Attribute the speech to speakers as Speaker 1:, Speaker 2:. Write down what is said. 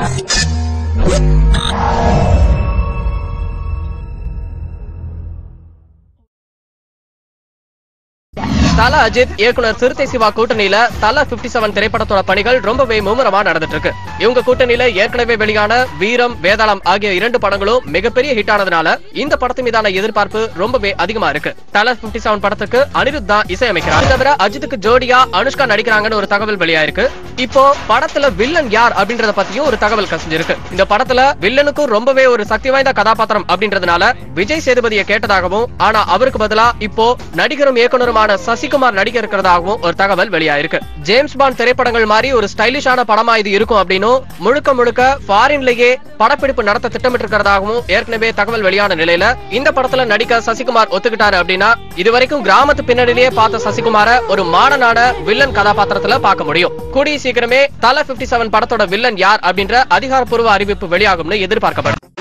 Speaker 1: தல அஜித் இயக்குனர் சிறுத்தை சிவா கூட்டணியில தல 57 செவன் திரைப்படத்தோட பணிகள் ரொம்பவே மும்முரமா நடந்துட்டு இருக்கு இவங்க கூட்டணியில ஏற்கனவே வெளியான வீரம் வேதாளம் ஆகிய இரண்டு படங்களும் மிகப்பெரிய ஹிட் ஆனதுனால இந்த படத்து மீதான எதிர்பார்ப்பு ரொம்பவே அதிகமா இருக்கு தல 57 செவன் படத்துக்கு அனிருத் தான் இசையமைக்கிறார் அது தவிர அஜித்துக்கு ஜோடியா அனுஷ்கா நடிக்கிறாங்கன்னு ஒரு தகவல் வெளியாயிருக்கு இப்போ படத்துல வில்லன் யார் அப்படின்றத பத்தியும் ஒரு தகவல் கசிஞ்சிருக்கு இந்த படத்துல வில்லனுக்கும் ரொம்பவே ஒரு சக்தி வாய்ந்த கதாபாத்திரம் அப்படின்றதுனால விஜய் சேதுபதியை கேட்டதாகவும் ஆனா அவருக்கு பதிலா இப்போ நடிகரும் இயக்குனருமான சசிகுமார் நடிக்க இருக்கிறதாகவும் ஒரு தகவல் வெளியாயிருக்கு ஜேம்ஸ் பாண்ட் திரைப்படங்கள் மாதிரி ஒரு ஸ்டைலிஷான படமா இது இருக்கும் அப்படின்னும் முழுக்க முழுக்க ஃபாரின்லயே படப்பிடிப்பு நடத்த திட்டமிட்டு இருக்கிறதாகவும் ஏற்கனவே தகவல் வெளியான நிலையில இந்த படத்துல நடிக்க சசிகுமார் ஒத்துக்கிட்டாரு அப்படின்னா இதுவரைக்கும் கிராமத்து பின்னணியிலேயே பார்த்த சசிகுமார ஒரு மாடர்னான வில்லன் கதாபாத்திரத்துல பார்க்க முடியும் கூடிய சீக்கிரமே தல 57 செவன் படத்தோட வில்லன் யார் அப்படின்ற அதிகாரப்பூர்வ அறிவிப்பு வெளியாகும்னு எதிர்பார்க்கப்படுது